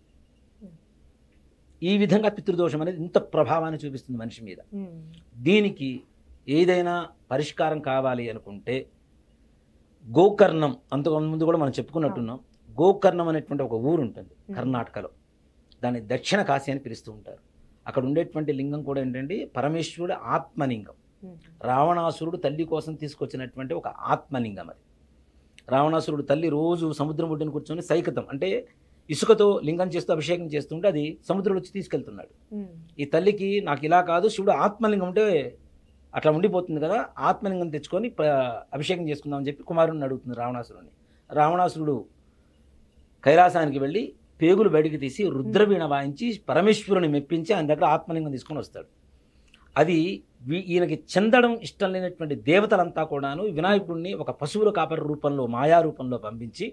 ఈ విధంగా పితృదోషం అనేది ఇంత ప్రభావాన్ని చూపిస్తుంది మనిషి మీద ఉమ్, దీనికి ఏదైనా పరిష్కారం కావాలి అనుకుంటే గోకర్ణం అంతకు ముందు కూడా మనం చెప్పుకున్నట్టున్నాం గోకర్ణం అనేటువంటి ఒక ఊరు ఉంటుంది కర్ణాటకలో దాన్ని దక్షిణ కాశీ అని పిలుస్తూ ఉంటారు అక్కడ ఉండేటువంటి లింగం కూడా ఏంటంటే పరమేశ్వరుడు ఆత్మలింగం ఉమ్, రావణాసురుడు తల్లి కోసం తీసుకొచ్చినటువంటి ఒక ఆత్మలింగం అది రావణాసురుడు తల్లి రోజు సముద్రం ఒడ్డున కూర్చొని సైకతం అంటే ఇసుకతో లింగం చేస్తూ అభిషేకం చేస్తుంటే అది సముద్రుడు వచ్చి తీసుకెళ్తున్నాడు ఉమ్, ఈ తల్లికి నాకు ఇలా కాదు శివుడు ఆత్మలింగం ఉంటే అట్లా ఉండిపోతుంది కదా ఆత్మలింగం తెచ్చుకొని ప్ర- అభిషేకం చేసుకుందామని చెప్పి కుమారుడిని అడుగుతుంది రావణాసురుడిని రావణాసురుడు కైలాసానికి వెళ్ళి పేగులు బయటికి తీసి రుద్రవీణ వాయించి పరమేశ్వరుని మెప్పించి ఆయన దగ్గర ఆత్మలింగం తీసుకొని వస్తాడు అది వీ- ఈయనకి చెందడం ఇష్టం లేనటువంటి దేవతలంతా కూడాను వినాయకుడిని ఒక పశువుల కాపరి రూపంలో మాయా రూపంలో పంపించి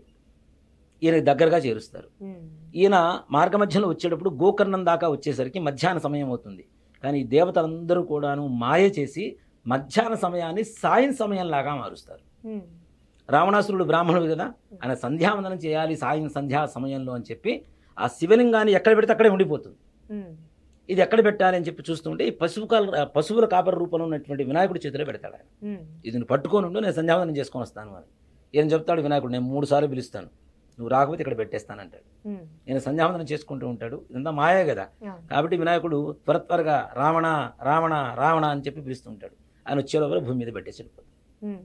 ఈయనకి దగ్గరగా చేరుస్తారు ఉమ్, ఈయన మార్గమధ్యంలో వచ్చేటప్పుడు గోకర్ణం దాకా వచ్చేసరికి మధ్యాహ్న సమయం అవుతుంది కానీ ఈ దేవతలందరూ కూడాను మాయ చేసి మధ్యాహ్న సమయాన్ని సాయం సమయంలాగా మారుస్తారు ఉమ్, రావణాసురుడు బ్రాహ్మణుడు కదా ఆయన సంధ్యావందనం చేయాలి సాయం సంధ్యా సమయంలో అని చెప్పి ఆ శివలింగాన్ని ఎక్కడ పెడితే అక్కడే ఉండిపోతుంది ఉమ్, ఇది ఎక్కడ పెట్టాలి అని చెప్పి చూస్తుంటే ఈ పశువు కాల పశువుల కాపరి రూపంలో ఉన్నటువంటి వినాయకుడి చేతిలో పెడతాడు ఆయన ఉమ్, ఇది నువ్వు పట్టుకొని ఉండు నేను సంధ్యావందనం చేసుకొని వస్తాను అని ఈయన చెప్తాడు వినాయకుడు నేను మూడు సార్లు పిలుస్తాను నువ్వు రాకపోతే ఇక్కడ పెట్టేస్తానంటాడు ఉమ్, నేను సంధ్యావందనం చేసుకుంటూ ఉంటాడు ఇదంతా మాయే కదా అవును. కాబట్టి వినాయకుడు త్వర త్వరగా రావణ రావణ రావణ అని చెప్పి పిలుస్తుంటాడు ఆయన వచ్చేలోపల భూమి మీద పెట్టేసి వెళ్ళిపోతాడు ఉమ్,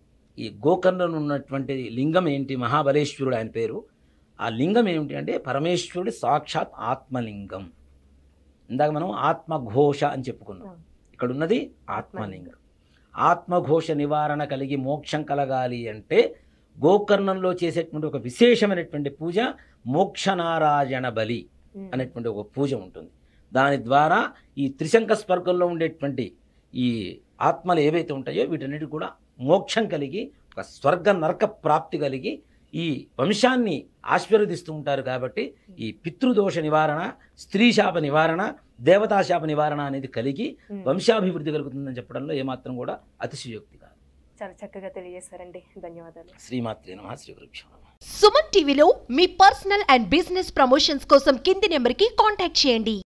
ఈ గోకర్ణంలో ఉన్నటువంటి లింగం ఏంటి మహాబలేశ్వరుడు ఆయన పేరు ఆ లింగం ఏమిటి అంటే పరమేశ్వరుడు సాక్షాత్ ఆత్మలింగం ఇందాక మనం ఆత్మఘోష అని చెప్పుకున్నాం అవును. ఇక్కడ ఉన్నది ఆత్మలింగం ఆత్మఘోష నివారణ కలిగి మోక్షం కలగాలి అంటే గోకర్ణంలో చేసేటువంటి ఒక విశేషమైనటువంటి పూజ మోక్షనారాయణ బలి ఉమ్, అనేటువంటి ఒక పూజ ఉంటుంది దాని ద్వారా ఈ త్రిశంక స్వర్గంలో ఉండేటువంటి ఈ ఆత్మలు ఏవైతే ఉంటాయో వీటన్నిటి కూడా మోక్షం కలిగి ఒక స్వర్గ నరక ప్రాప్తి కలిగి ఈ వంశాన్ని ఆశీర్వదిస్తూ ఉంటారు కాబట్టి ఈ పితృదోష నివారణ స్త్రీ శాప నివారణ దేవతాశాప నివారణ అనేది కలిగి ఉమ్. వంశాభివృద్ధి కలుగుతుందని చెప్పడంలో ఏమాత్రం కూడా అతిశయోక్తి కాదు చాలా చక్కగా తెలియజేశారండి ధన్యవాదాలు శ్రీమాత్రి నమ శ్రీ గురుభ్యో నమః. సుమన్ టీవీలో మీ పర్సనల్ అండ్ బిజినెస్ ప్రమోషన్స్ కోసం కింది నెంబర్కి కాంటాక్ట్ చేయండి